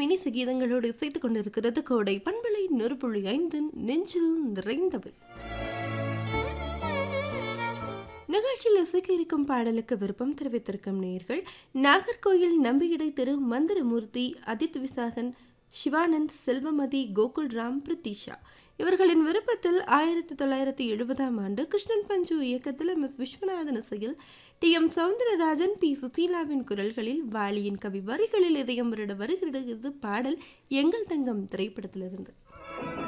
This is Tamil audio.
இனி சகீதங்களோடு இசைத்துக் கொண்டிருக்கிறது கோடை பண்பலை நொறுபுள்ளி ஐந்து நெஞ்சில் நிறைந்தவள் நிகழ்ச்சியில் இசைக்க இருக்கும் பாடலுக்கு விருப்பம் தெரிவித்திருக்கும் நேயர்கள் நாகர்கோயில் நம்பியிடை திரு மந்திரமூர்த்தி அதித் விசாகன் சிவானந்த் செல்வமதி கோகுல்ராம் பிரித்திஷா இவர்களின் விருப்பத்தில் ஆயிரத்தி தொள்ளாயிரத்தி எழுபதாம் ஆண்டு கிருஷ்ணன் பஞ்சு இயக்கத்தில் எம் எஸ் விஸ்வநாதன் இசையில் டி எம் சவுந்தரராஜன் பி சுசீலாவின் குரல்களில் வாலியின் கவி வரிகளில் இதயம் வருட வருகிறது பாடல் எங்கள் தங்கம் திரைப்படத்திலிருந்து